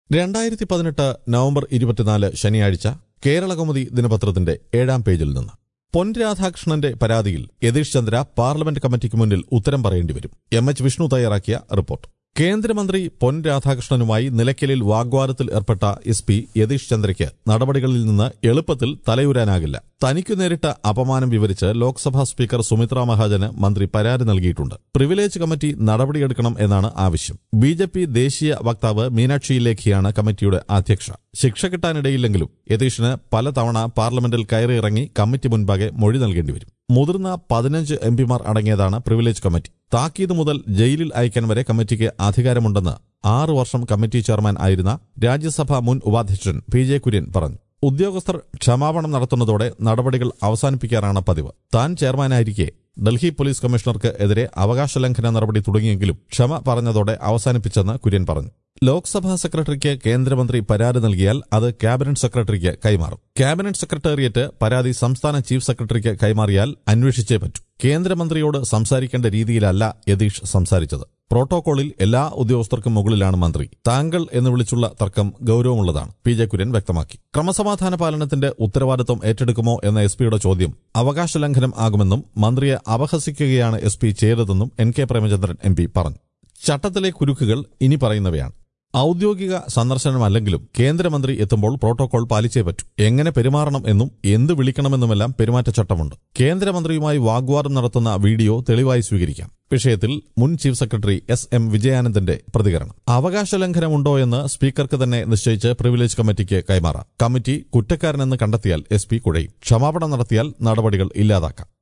രണ്ടായിരത്തി പതിനെട്ട് നവംബർ ഇരുപത്തിനാല് ശനിയാഴ്ച കേരളകൗമുദി ദിനപത്രത്തിന്റെ ഏഴാം പേജിൽ നിന്ന് പൊൻ രാധാകൃഷ്ണന്റെ പരാതിയിൽ യതീഷ് ചന്ദ്ര പാർലമെന്റ് കമ്മിറ്റിക്ക് മുന്നിൽ ഉത്തരം പറയേണ്ടി വരും എം എച്ച് വിഷ്ണു തയ്യാറാക്കിയ റിപ്പോർട്ട് കേന്ദ്രമന്ത്രി പൊൻ രാധാകൃഷ്ണനുമായി നിലയ്ക്കലിൽ വാഗ്വാദത്തിൽ ഏർപ്പെട്ട എസ് പി യതീഷ് ചന്ദ്രയ്ക്ക് നടപടികളിൽ നിന്ന് എളുപ്പത്തിൽ തലയുരാനാകില്ല തനിക്കു നേരിട്ട അപമാനം വിവരിച്ച് ലോക്സഭാ സ്പീക്കർ സുമിത്ര മഹാജന് മന്ത്രി പരാതി നൽകിയിട്ടുണ്ട് പ്രിവിലേജ് കമ്മിറ്റി നടപടിയെടുക്കണം എന്നാണ് ആവശ്യം ബി ജെ പി ദേശീയ വക്താവ് മീനാക്ഷി ലേഖിയാണ് കമ്മിറ്റിയുടെ അധ്യക്ഷ ശിക്ഷ കിട്ടാനിടയില്ലെങ്കിലും യതീഷിന് പലതവണ പാർലമെന്റിൽ കയറിയിറങ്ങി കമ്മിറ്റി മുൻപാകെ മൊഴി നൽകേണ്ടി വരും മുതിർന്ന പതിനഞ്ച് എംപിമാർ അടങ്ങിയതാണ് പ്രിവിലേജ് കമ്മിറ്റി താക്കീത് മുതൽ ജയിലിൽ അയക്കാൻ വരെ കമ്മിറ്റിക്ക് അധികാരമുണ്ടെന്ന് ആറു വർഷം കമ്മിറ്റി ചെയർമാൻ ആയിരുന്ന രാജ്യസഭാ മുൻ ഉപാധ്യക്ഷൻ പി ജെ കുര്യൻ പറഞ്ഞു ഉദ്യോഗസ്ഥർ ക്ഷമാപണം നടത്തുന്നതോടെ നടപടികൾ അവസാനിപ്പിക്കാറാണ് പതിവ് താൻ ചെയർമാനായിരിക്കെ ഡൽഹി പോലീസ് കമ്മീഷണർക്ക് എതിരെ അവകാശ ലംഘന നടപടി തുടങ്ങിയെങ്കിലും ക്ഷമ പറഞ്ഞതോടെ അവസാനിപ്പിച്ചെന്ന് കുര്യൻ പറഞ്ഞു ലോക്സഭാ സെക്രട്ടറിക്ക് കേന്ദ്രമന്ത്രി പരാതി നൽകിയാൽ അത് ക്യാബിനറ്റ് സെക്രട്ടറിക്ക് കൈമാറും ക്യാബിനറ്റ് സെക്രട്ടേറിയറ്റ് പരാതി സംസ്ഥാന ചീഫ് സെക്രട്ടറിക്ക് കൈമാറിയാൽ അന്വേഷിച്ചേ പറ്റൂ കേന്ദ്രമന്ത്രിയോട് സംസാരിക്കേണ്ട രീതിയിലല്ല യതീഷ് സംസാരിച്ചത് പ്രോട്ടോകോളിൽ എല്ലാ ഉദ്യോഗസ്ഥർക്കും മുകളിലാണ് മന്ത്രി താങ്കൾ എന്ന് വിളിച്ചുള്ള തർക്കം ഗൌരവമുള്ളതാണ് പി ജെ കുര്യൻ വ്യക്തമാക്കി ക്രമസമാധാന പാലനത്തിന്റെ ഉത്തരവാദിത്വം ഏറ്റെടുക്കുമോ എന്ന എസ് പിയുടെ ചോദ്യം അവകാശ ലംഘനം ആകുമെന്നും മന്ത്രിയെ അപഹസിക്കുകയാണ് എസ് പി ചെയ്തതെന്നും N K Premachandran M P പറഞ്ഞു ചട്ടത്തിലെ കുരുക്കുകൾ ഇനി പറയുന്നവയാണ് ഔദ്യോഗിക സന്ദർശനമല്ലെങ്കിലും കേന്ദ്രമന്ത്രി എത്തുമ്പോൾ പ്രോട്ടോകോൾ പാലിച്ചേ പറ്റൂ എങ്ങനെ പെരുമാറണം എന്നും എന്ത് വിളിക്കണമെന്നുമെല്ലാം പെരുമാറ്റച്ചട്ടമുണ്ട് കേന്ദ്രമന്ത്രിയുമായി വാഗ്വാദം നടത്തുന്ന വീഡിയോ തെളിവായി സ്വീകരിക്കാം വിഷയത്തിൽ മുൻ ചീഫ് സെക്രട്ടറി എസ് എം വിജയാനന്ദന്റെ പ്രതികരണം അവകാശ ലംഘനമുണ്ടോ എന്ന് സ്പീക്കർക്ക് തന്നെ നിശ്ചയിച്ച് പ്രിവിലേജ് കമ്മിറ്റിക്ക് കൈമാറാം കമ്മിറ്റി കുറ്റക്കാരനെന്ന് കണ്ടെത്തിയാൽ എസ് പി കുഴയും ക്ഷമാപണം നടത്തിയാൽ നടപടികൾ ഇല്ലാതാക്കാം